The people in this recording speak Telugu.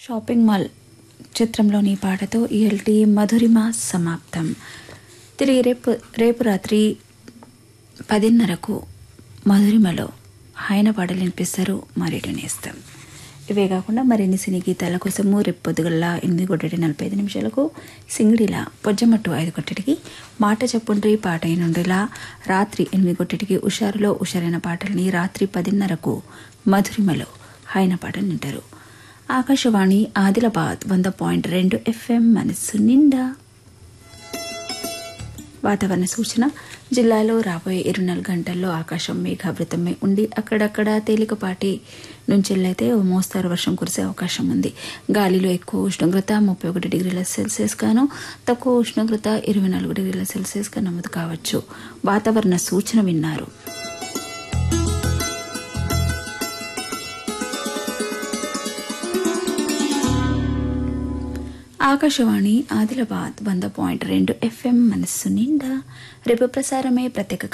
షాపింగ్ మాల్ చిత్రంలోని పాటతో ఈఎల్టీ మధురిమ సమాప్తం తిరిగి రేపు రేపు రాత్రి పదిన్నరకు మధురిమలో ఆయన పాటలు వినిపిస్తారు మరేడు నేస్తం ఇవే కాకుండా మరిన్ని సినీ గీతాల కోసము రేపు పొద్దుగల్లా ఎనిమిది కొట్టటి నలభై ఐదు నిమిషాలకు సింగిడిలా పొజ్జమట్టు ఐదు కొట్టటికి మాట చెప్పుండ్రి పాట అయినుండిలా రాత్రి ఎనిమిది కొట్టటికి ఉషారులో ఉషారైన పాటల్ని రాత్రి పదిన్నరకు మధురిమలో ఆయన పాటలు వింటారు ఆకాశవాణి ఆదిలాబాద్ వంద పాయింట్ రెండు ఎఫ్ఎం మనస్సు నిండా వాతావరణ సూచన జిల్లాలో రాబోయే ఇరవై నాలుగు గంటల్లో ఆకాశం మేఘావృతమై ఉండి అక్కడక్కడ తేలికపాటి నుంచెల్లైతే ఓ మోస్తారు వర్షం కురిసే అవకాశం ఉంది గాలిలో ఎక్కువ ఉష్ణోగ్రత ముప్పై ఒకటి డిగ్రీల సెల్సియస్ గాను తక్కువ ఉష్ణోగ్రత ఇరవై నాలుగు డిగ్రీల సెల్సియస్ గా నమోదు కావచ్చు వాతావరణ సూచన విన్నారు ఆకాశవాణి ఆదిలాబాద్ వంద పాయింట్ రెండు ఎఫ్ఎం మనస్సు నిండా రేపు ప్రసారమే ప్రత్యేక